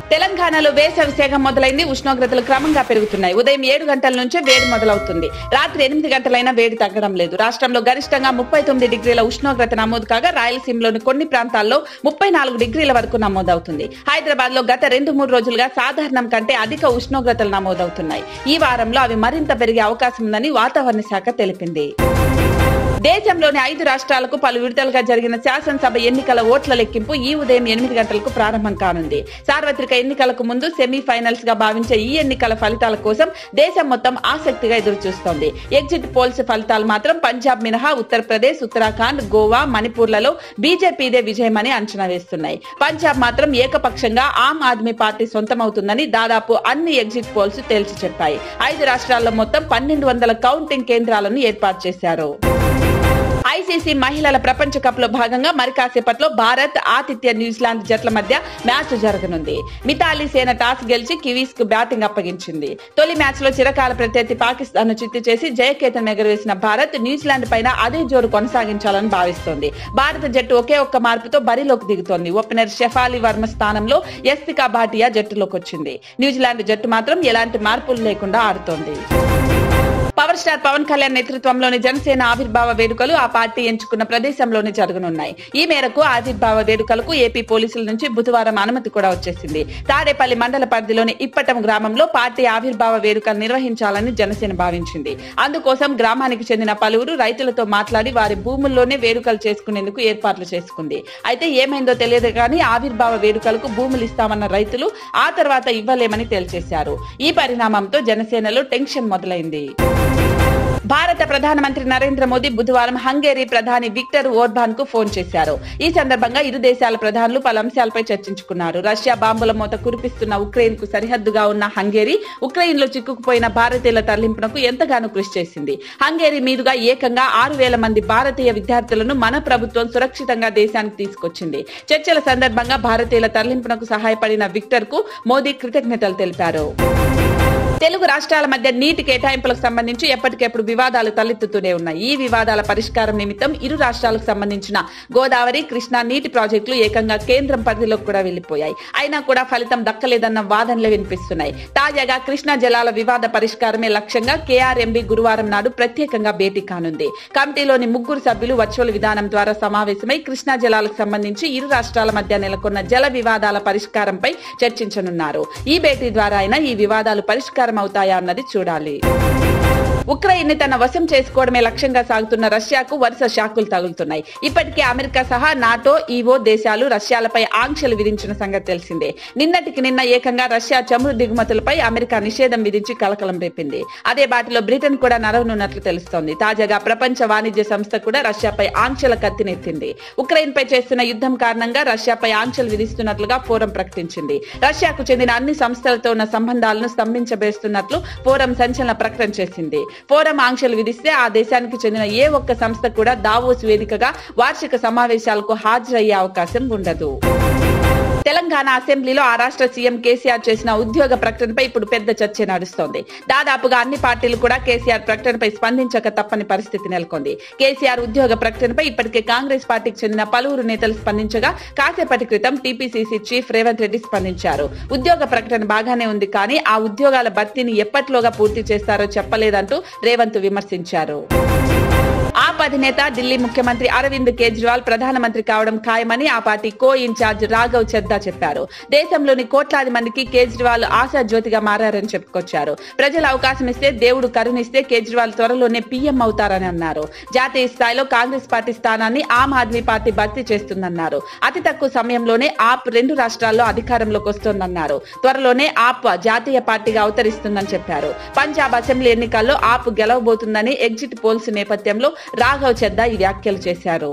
తెలంగాణలో వేసవి శాఖ మొదలైంది ఉష్ణోగ్రతలు క్రమంగా పెరుగుతున్నాయి ఉదయం ఏడు గంటల నుంచే వేడి మొదలవుతుంది రాత్రి ఎనిమిది గంటలైనా వేడి తగ్గడం లేదు రాష్ట్రంలో గరిష్టంగా ముప్పై తొమ్మిది డిగ్రీల ఉష్ణోగ్రత నమోదు కాగా రాయలసీమలోని కొన్ని ప్రాంతాల్లో ముప్పై నాలుగు డిగ్రీల వరకు నమోదవుతుంది హైదరాబాద్ లో గత రెండు మూడు రోజులుగా సాధారణం కంటే అధిక ఉష్ణోగ్రతలు నమోదవుతున్నాయి ఈ వారంలో అవి మరింత పెరిగే అవకాశం ఉందని వాతావరణ శాఖ తెలిపింది దేశంలోని ఐదు రాష్ట్రాలకు పలు విడతలుగా జరిగిన శాసనసభ ఎన్నికల ఓట్ల లెక్కింపు ఈ ఉదయం ఎనిమిది గంటలకు ప్రారంభం కానుంది సార్వత్రిక ఎన్నికలకు ముందు సెమీఫైనల్స్ గా భావించే ఈ ఎన్నికల ఫలితాల కోసం దేశం మొత్తం ఆసక్తిగా ఎదురు చూస్తోంది ఎగ్జిట్ పోల్స్ ఫలితాలు మాత్రం పంజాబ్ మినహా ఉత్తరప్రదేశ్ ఉత్తరాఖండ్ గోవా మణిపూర్లలో బీజేపీదే విజయమని అంచనా వేస్తున్నాయి పంజాబ్ మాత్రం ఏకపక్షంగా ఆమ్ ఆద్మీ పార్టీ సొంతమవుతుందని దాదాపు అన్ని ఎగ్జిట్ పోల్స్ తేల్చి చెప్పాయి ఐదు రాష్ట్రాల్లో మొత్తం పన్నెండు వందల కౌంటింగ్ కేంద్రాలను ఏర్పాటు చేశారు ఐసీసీ మహిళల ప్రపంచ కప్ లో భాగంగా మరి కాసేపట్లో భారత్ ఆతిథ్య న్యూజిలాండ్ జట్ల మధ్య మ్యాచ్ జరగనుంది మితాలి సేన టాస్ గెలిచి కివీస్ కు బ్యాటింగ్ అప్పగించింది తొలి మ్యాచ్ లో చిరకాల ప్రత్యర్థి పాకిస్తాన్ ను చిత్తు చేసి జయకేతన్ ఎగరవేసిన భారత్ న్యూజిలాండ్ పైన అదే జోరు కొనసాగించాలని భావిస్తోంది భారత జట్టు ఒకే ఒక్క మార్పుతో బరిలోకి దిగుతోంది ఓపెనర్ షెఫాలి వర్మ స్థానంలో యస్తికా భాటియా జట్టులోకి వచ్చింది న్యూజిలాండ్ జట్టు మాత్రం ఎలాంటి మార్పులు లేకుండా ఆడుతోంది పవర్ స్టార్ పవన్ కళ్యాణ్ నేతృత్వంలోని జనసేన ఆవిర్భావ వేడుకలు ఆ పార్టీ ఎంచుకున్న ప్రదేశంలోనే జరగనున్నాయి ఈ మేరకు ఆవిర్భావ వేడుకలకు ఏపీ పోలీసుల నుంచి బుధవారం అనుమతి కూడా వచ్చేసింది తాడేపల్లి మండల పరిధిలోని ఇప్పటం గ్రామంలో పార్టీ ఆవిర్భావ వేడుకలు నిర్వహించాలని జనసేన భావించింది అందుకోసం గ్రామానికి చెందిన పలువురు రైతులతో మాట్లాడి వారి భూముల్లోనే వేడుకలు చేసుకునేందుకు ఏర్పాట్లు చేసుకుంది అయితే ఏమైందో తెలియదు కానీ ఆవిర్భావ వేడుకలకు భూములు ఇస్తామన్న రైతులు ఆ తర్వాత ఇవ్వలేమని తేల్చేశారు ఈ పరిణామంతో జనసేనలో టెన్షన్ మొదలైంది భారత ప్రధానమంత్రి నరేంద్ర మోదీ బుధవారం హంగేరీ ప్రధాని విక్టర్ ఓర్బాన్ కు ఫోన్ చేశారు ఈ సందర్భంగా ఇరు దేశాల ప్రధానులు పలు అంశాలపై చర్చించుకున్నారు రష్యా బాంబుల మూత కురిపిస్తున్న ఉక్రెయిన్ కు సరిహద్దుగా ఉన్న హంగేరీ ఉక్రెయిన్ లో చిక్కుకుపోయిన భారతీయుల తరలింపునకు ఎంతగానో కృషి చేసింది హంగేరీ మీదుగా ఏకంగా ఆరు వేల మంది భారతీయ విద్యార్థులను మన ప్రభుత్వం సురక్షితంగా దేశానికి తీసుకొచ్చింది చర్చల సందర్భంగా భారతీయుల తరలింపునకు సహాయపడిన విక్టర్ కు మోదీ కృతజ్ఞతలు తెలిపారు తెలుగు రాష్ట్రాల మధ్య నీటి కేటాయింపులకు సంబంధించి ఎప్పటికెప్పుడు వివాదాలు తలెత్తుతూనే ఉన్నాయి ఈ వివాదాల పరిష్కారం నిమిత్తం ఇరు రాష్ట్రాలకు సంబంధించిన గోదావరి కృష్ణా నీటి ప్రాజెక్టులు ఏకంగా కేంద్రం పరిధిలోకి కూడా వెళ్లిపోయాయి అయినా కూడా ఫలితం దక్కలేదన్న వాదనలు వినిపిస్తున్నాయి తాజాగా కృష్ణా జలాల వివాద పరిష్కారమే లక్ష్యంగా కేఆర్ఎంబి గురువారం నాడు ప్రత్యేకంగా భేటీ కానుంది కమిటీలోని ముగ్గురు సభ్యులు వర్చువల్ విధానం ద్వారా సమావేశమై కృష్ణా జలాలకు సంబంధించి ఇరు రాష్ట్రాల మధ్య నెలకొన్న జల వివాదాల పరిష్కారంపై చర్చించనున్నారు ఈ భేటీ ద్వారా అయినా ఈ వివాదాలు పరిష్కారం అవుతాయా అన్నది చూడాలి ఉక్రెయిన్ ని తన వశం చేసుకోవడమే లక్ష్యంగా సాగుతున్న రష్యాకు వరుస షాకులు తగులుతున్నాయి ఇప్పటికే అమెరికా సహా నాటో ఈవో దేశాలు రష్యాలపై ఆంక్షలు విధించిన సంగతి తెలిసిందే నిన్నటికి నిన్న ఏకంగా రష్యా చమురు దిగుమతులపై అమెరికా నిషేధం విధించి కలకలం రేపింది అదే బాటిలో బ్రిటన్ కూడా నరవనున్నట్లు తెలుస్తోంది తాజాగా ప్రపంచ వాణిజ్య సంస్థ కూడా రష్యాపై ఆంక్షల కత్తినెత్తింది ఉక్రెయిన్ పై చేస్తున్న యుద్ధం కారణంగా రష్యాపై ఆంక్షలు విధిస్తున్నట్లుగా ఫోరం ప్రకటించింది రష్యాకు చెందిన అన్ని సంస్థలతో ఉన్న సంబంధాలను స్తంభించబేస్తున్నట్లు ఫోరం సంచలన ప్రకటన చేసింది ఫోరం ఆంక్షలు విధిస్తే ఆ దేశానికి చెందిన ఏ ఒక్క సంస్థ కూడా దావోస్ వేదికగా వార్షిక సమావేశాలకు హాజరయ్యే అవకాశం ఉండదు తెలంగాణ అసెంబ్లీలో ఆ రాష్ట్ర సీఎం కేసీఆర్ చేసిన ఉద్యోగ ప్రకటనపై ఇప్పుడు పెద్ద చర్చ నడుస్తోంది దాదాపుగా అన్ని పార్టీలు కూడా కేసీఆర్ ప్రకటనపై స్పందించక తప్పని పరిస్థితి నెలకొంది కేసీఆర్ ఉద్యోగ ప్రకటనపై ఇప్పటికే కాంగ్రెస్ పార్టీకి చెందిన పలువురు నేతలు స్పందించగా కాసేపటి క్రితం టీపీసీసీ చీఫ్ రేవంత్ రెడ్డి స్పందించారు ఉద్యోగ ప్రకటన బాగానే ఉంది కానీ ఆ ఉద్యోగాల భర్తీని ఎప్పటిలోగా పూర్తి చేస్తారో చెప్పలేదంటూ రేవంత్ విమర్శించారు ఆప్ అధినేత ఢిల్లీ ముఖ్యమంత్రి అరవింద్ కేజ్రీవాల్ ప్రధానమంత్రి కావడం ఖాయమని ఆ party co incharge Raghav Chadha చెప్పారు దేశంలోని కోట్లాది మందికి కేజ్రీవాల్ ఆశా జ్యోతిగా మారని చెప్పుకొచ్చారు ప్రజలు అవకాశం ఇస్తే దేవుడు కరుణిస్తే కేజ్రీవాల్ త్వరలోనే పీఎం అవుతారని అన్నారు జాతీయ స్థాయిలో కాంగ్రెస్ పార్టీ స్థానాన్ని ఆమ్ ఆద్మీ పార్టీ భర్తీ చేస్తుందన్నారు అతి తక్కువ సమయంలోనే ఆప్ రెండు రాష్ట్రాల్లో అధికారంలోకి వస్తోందన్నారు త్వరలోనే ఆప్ జాతీయ పార్టీగా అవతరిస్తుందని చెప్పారు పంజాబ్ అసెంబ్లీ ఎన్నికల్లో ఆప్ గెలవబోతుందని ఎగ్జిట్ పోల్స్ నేపథ్యంలో రాఘవ్ చెద్దా ఈ వ్యాఖ్యలు చేశారు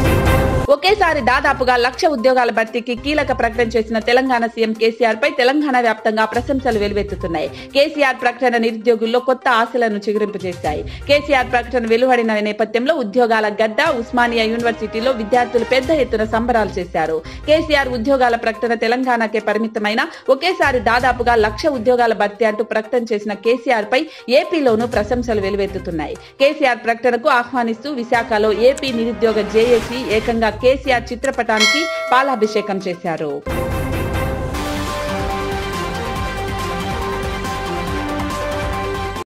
ఒకేసారి దాదాపుగా లక్ష ఉద్యోగాల భర్తీకి కీలక ప్రకటన చేసిన తెలంగాణ సీఎం కేసీఆర్ పై తెలంగాణ వ్యాప్తంగా ప్రశంసలు వెలువెత్తుతున్నాయి కేసీఆర్ ప్రకటన నిరుద్యోగుల్లో కొత్త ఆశలను చిగురింపజేశాయి కేసీఆర్ ప్రకటన వెలువడిన నేపథ్యంలో ఉద్యోగాల గడ్డ ఉస్మానియా యూనివర్సిటీలో విద్యార్థులు పెద్ద ఎత్తున సంబరాలు చేశారు కేసీఆర్ ఉద్యోగాల ప్రకటన తెలంగాణకే పరిమితమైన ఒకేసారి దాదాపుగా లక్ష ఉద్యోగాల భర్తీ అంటూ ప్రకటన చేసిన కేసీఆర్ పై ఏపీలోనూ ప్రశంసలు వెలువెత్తుతున్నాయి కేసీఆర్ ప్రకటనకు ఆహ్వానిస్తూ విశాఖలో ఏపీ నిరుద్యోగ జేఏసీ ఏకంగా కేసీఆర్ చిత్రపటానికి పాలాభిషేకం చేశారు